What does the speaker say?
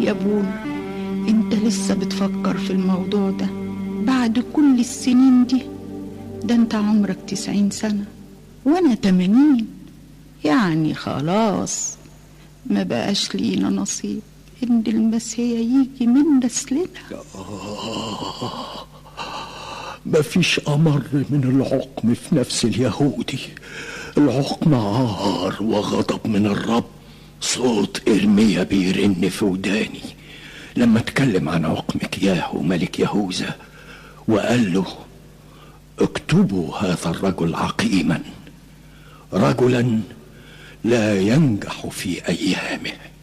يا بولا انت لسه بتفكر في الموضوع ده بعد كل السنين دي ده انت عمرك تسعين سنة وانا تمانين يعني خلاص ما بقاش لينا نصيب ان المسيح يجي من نسلنا مفيش أمر من العقم في نفس اليهودي العقم عار وغضب من الرب صوت إرميا بيرن في وداني لما اتكلم عن عقم كياهو ملك يهوذا وقال له اكتبوا هذا الرجل عقيما رجلا لا ينجح في أيامه